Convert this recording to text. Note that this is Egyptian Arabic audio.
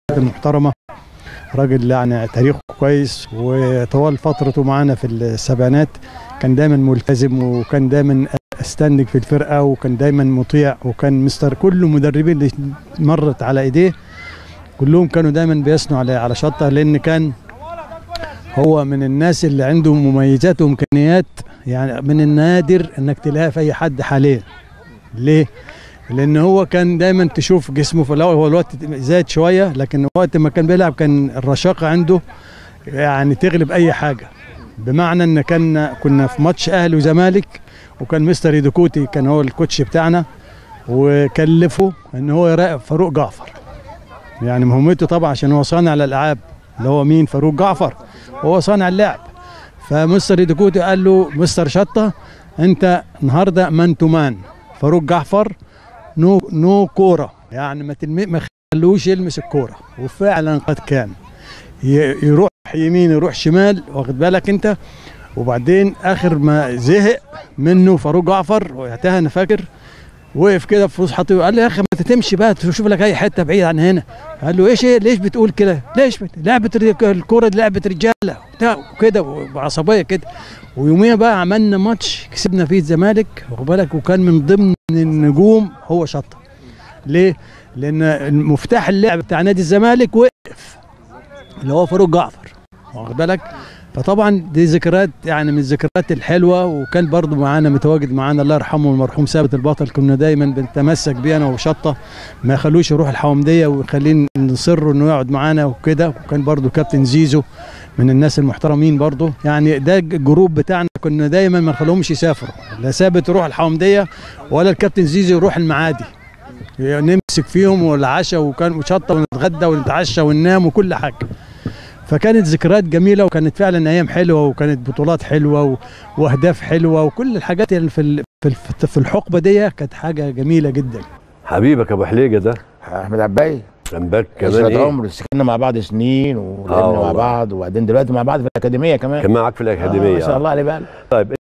المحترمه راجل يعني تاريخه كويس وطوال فترته معانا في السبعينات كان دايما ملتزم وكان دايما استندج في الفرقه وكان دايما مطيع وكان مستر كل المدربين اللي مرت على ايديه كلهم كانوا دايما بيثنوا على على شطه لان كان هو من الناس اللي عنده مميزات وامكانيات يعني من النادر انك تلاقيها في اي حد حاليا ليه؟ لان هو كان دايما تشوف جسمه في الاول هو الوقت زاد شويه لكن وقت ما كان بيلعب كان الرشاقه عنده يعني تغلب اي حاجه بمعنى ان كان كنا في ماتش اهلي وزمالك وكان مستر يدوكوتي كان هو الكوتش بتاعنا وكلفه ان هو يراقب فاروق جعفر يعني مهمته طبعا عشان هو صانع الالعاب اللي هو مين فاروق جعفر وهو صانع اللعب فمستر يدوكوتي قال له مستر شطه انت النهارده مان تو مان فاروق جعفر نو نو كوره يعني ما تلمي ما خلوش يلمس الكوره وفعلا قد كان يروح يمين يروح شمال واخد بالك انت وبعدين اخر ما زهق منه فاروق جعفر وقتها انا فاكر وقف كده في فلوس حاطيه قال له يا اخي ما تمشي بقى تشوف لك اي حته بعيد عن هنا قال له ايش ليش بتقول كده ليش بت... لعبه الكوره دي لعبه رجاله وكده بعصبيه كده ويوميها بقى عملنا ماتش كسبنا فيه الزمالك واخد بالك وكان من ضمن النجوم هو شطه ليه؟ لان المفتاح اللعب بتاع نادي الزمالك وقف اللي هو فاروق جعفر واخد بالك فطبعا دي ذكريات يعني من الذكريات الحلوه وكان برضو معانا متواجد معانا الله يرحمه المرحوم ثابت البطل كنا دايما بنتمسك بيه انا وشطه ما يخلوش يروح الحومديه ويخلينا نصر انه يقعد معانا وكده وكان برضو كابتن زيزو من الناس المحترمين برضو يعني ده الجروب بتاعنا كنا دايما ما نخليهمش يسافروا لا ثابت يروح الحومديه ولا الكابتن زيزو يروح المعادي نمسك فيهم والعشاء وكان وشطه ونتغدى ونتعشى وننام وكل حاجه فكانت ذكريات جميله وكانت فعلا ايام حلوه وكانت بطولات حلوه واهداف حلوه وكل الحاجات اللي في في الحقبه دي كانت حاجه جميله جدا حبيبك ابو حليجه ده احمد عباي جنبك كمان عشرة ايه عمر سكننا مع بعض سنين آه ولعبنا مع والله. بعض وبعدين دلوقتي مع بعض في الاكاديميه كمان كان معاك في آه، الاكاديميه ما شاء الله عليه بقى طيب